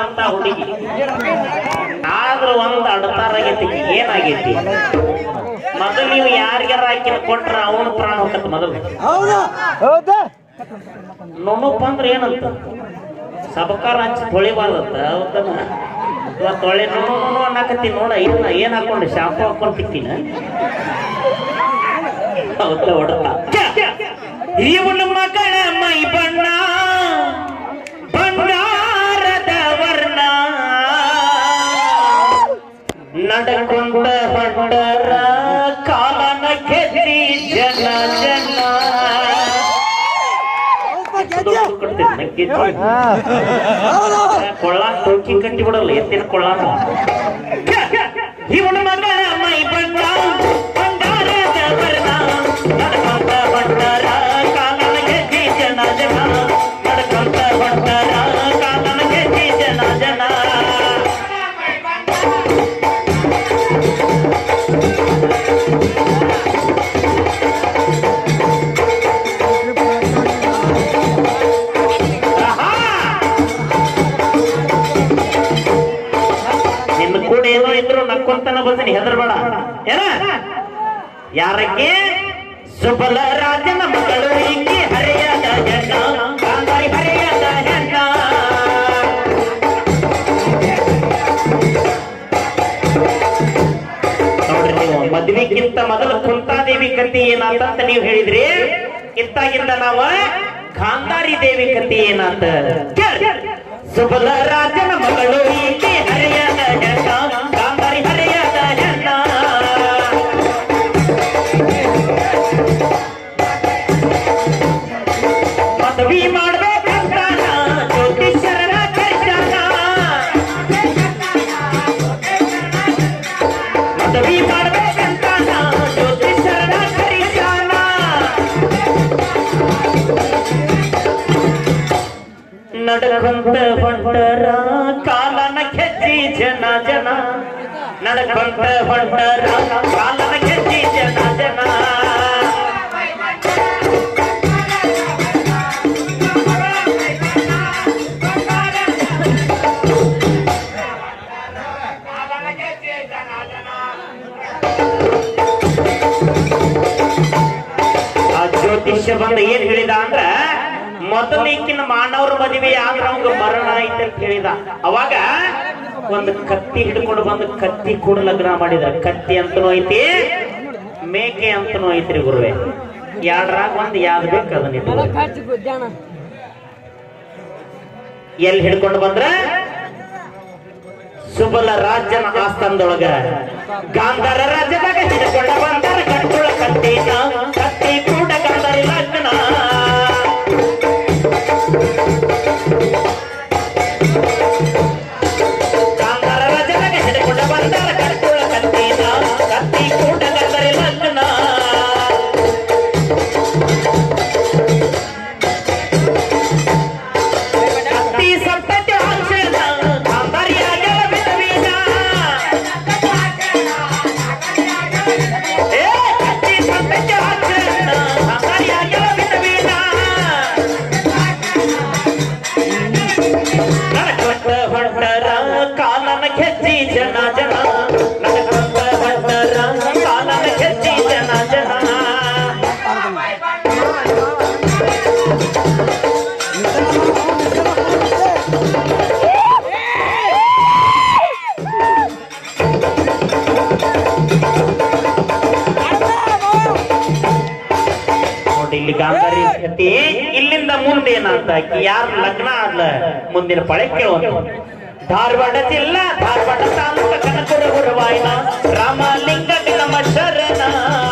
ಅಂತ ಹುಡುಗಿ ಆದ್ರೂ ಒಂದ್ ಅಡತಾರಾಗೈತಿ ಏನಾಗೈತಿ ಮೊದಲು ನೀವು ಯಾರಿಗಾರ ಆಕಿನ ಕೊಟ್ರ ಅವನ ಪ್ರಾಣ ಹೋಗತ್ತ ಮೊದಲು ಹೌದಾ ನುಣುಪ್ ಅಂದ್ರೆ ಏನಂತ ಸಬಕಾರ ಹಚ್ಚಿ ತೊಳಿಬಾರ್ದತ್ತ ಹೌದನ ಇವಾಗ ತೊಳೆ ನುಣು ನುಣು ಅನ್ನಕತ್ತಿ ನೋಡ ಏನ ಏನ್ ಹಾಕೊಂಡು ಶಾಂಪು ಹಾಕೊಂಡ್ ತಿಕ್ಕಿನ ಹೌದ ಹೊಡತ ಇವನ ಮಗಳ ಮೈ ಬಣ್ಣ ಬಂಗಾರದ ವರ್ಣ ನಡಕೊಂಡ ಹೊಂಡರ ಕಾಲನ ಗೆದ್ದಿ ಜನ ಜನ ಕೊಳ್ಳ ಟೋಕಿ ಕಟ್ಟಿ ಬಿಡಲ್ಲ ಎತ್ತಿನ ಕೊಳ್ಳ ಇವನ ಮಗಳ ಮೈ ಬಣ್ಣ ಬಂಗಾರದ ವರ್ಣ ನಡ್ಕೊಂತ ಬಂಡರ ಕಾಲನ ಗೆದ್ದಿ ಜನ ಜನ ನಡ್ಕೊಂತ ಬಂಡರ ಕಾಲನ ಗೆದ್ದಿ ಜನ ಜನ ಆಹಾ! ನಿನ್ನ ಕೂಡ ಏನೋ ಇದ್ರು ನಕ್ಕೊಂತನ ಬಂದಿನಿ ಹೆದರ್ಬೇಡ ಏನ ಯಾರಕ್ಕೆ ಸುಬಲ ರಾಜನ ಮಗಳು ಈಕೆ ಹರೆಯದ ಹೆಣ್ಣ ಕಾಂತಾರಿ ಹರೆಯದ ಹೆಣ್ಣ ನೋಡ್ರಿ ನೀವು ಮದ್ವಿಗಿಂತ ಮೊದಲು ಕುಂತಾದೇವಿ ಕತಿ ಏನಾತಂತ ನೀವು ಹೇಳಿದ್ರಿ ಇತ್ತಾಗಿಂದ ನಾವ ಗಾಂಧಾರಿ ದೇವಿ ಕತಿ ಏನಾತ ಕೇಳ್. ಸುಬಲ ರಾಜನ ಮಗಳು ಈಕೆ ಹರೆಯದ ಹೆಣ್ಣ ಗಾಂಧಾರಿ ಹರೆಯದ ಹೆಣ್ಣ ಮದ್ವಿ ಮಾಡ್ಬೇಕಂತ ಜ್ಯೋತಿಷ್ಯರನ ಕರ್ಸ್ಯಾನ. ಮದ್ವಿ ಮಾಡ್ಬೇಕಂತ ಜ್ಯೋತಿಷ್ಯರನ ಕರಿಸ್ಯಾನ. ನಡಕೊಂತ ಹೊಂಟರ ಕಾಲನ ಕೆಜ್ಜಿ ಜನ ಜನ ನಡಕೊಂತ ಹೊಂಟರ ಕಾಲನ ಕೆಜ್ಜಿ ಜನ ಜನ ಆ ಜ್ಯೋತಿಷ್ಯ ಬಂದ ಏನ್ ಹೇಳಿದ ಅಂದ್ರ ಮೊದಲಿಕ್ಕಿನ ಮಾನವರ ಮದುವೆ ಆದ್ರ ಅವಂಗ ಮರಣ ಐತೆ ಅಂತ ಹೇಳಿದ ಅವಾಗ ಒಂದು ಕತ್ತಿ ಹಿಡ್ಕೊಂಡು ಬಂದು ಕತ್ತಿ ಕೂಡ ಲಗ್ನ ಮಾಡಿದ ಕತ್ತಿ ಅಂತನೂ ಐತಿ ಮೇಕೆ ಅಂತನೂ ಐತ್ರಿ ಗುರುವೆ ಎರಡ್ರಾಗ ಒಂದ್ ಯಾವ್ದು ಬೇಕು ಅದನ್ನ ಇಟ್ಕೊಳ್ಳಿ. ಎಲ್ಲಿ ಹಿಡ್ಕೊಂಡು ಬಂದ್ರ ಸುಬಲ ರಾಜ್ಯನ ಆಸ್ಥಾನದೊಳಗ ಗಾಂಧಾರ ರಾಜ್ಯದಾಗ ಹಿಡ್ಕೊಂಡ ಬಂದಾರ ಕಟ್ಟುಳ ಕತ್ತಿನ ಕತ್ತಿ ಕೂಡ ಗಾಂಧಾರಿ ಲಗ್ನ ಗಾಂಧಾರ ರಾಜ್ಯದಾಗ ಹಿಡ್ಕೊಂಡ ಬಂದಾರ ಕಟ್ಟುಳ ಕತ್ತಿನ ಕತ್ತಿ ಕೂಡ ಗಾಂಧಾರಿ ಲಗ್ನ ಕತ್ತಿ ಸತ್ತತೆ ಹಾಕ್ಸೇನ ಗಾಂಧಾರಿಯಾಗ ಬಿಡಬೇಡ ಏ ಕತ್ತಿ ಸತ್ತತೆ ಹಾಕ್ಸೇನ ಗಾಂಧಾರಿಯಾಗ ಬಿಡಬೇಡ ನಡಕೊಂತ ಹೊಂಟರ ಕಾಲನ ಕೆತ್ತಿ ಜನ ಜನ ನಡಕೊಂತ ಹೊಂಟರ ಕಾಲನ ಕೆತ್ತಿ ಜನ ಜನ ನೋಡಿ ಇಲ್ಲಿ ಗಾಂಧಾರಿ ಕತಿ ಇಲ್ಲಿಂದ ಮುಂದೆ ಏನಂತ ಯಾರ ಲಗ್ನ ಆದ್ಲ ಮುಂದಿನ ಪಳೆ ಕೇಳುವಂತ ಧಾರವಾಡ ಜಿಲ್ಲಾ ಧಾರವಾಡ ತಾಲೂಕ ಕನಕುರ ಗುರುವಾಯಿನ ರಾಮಲಿಂಗ ನಮ್ಮ ಶರಣ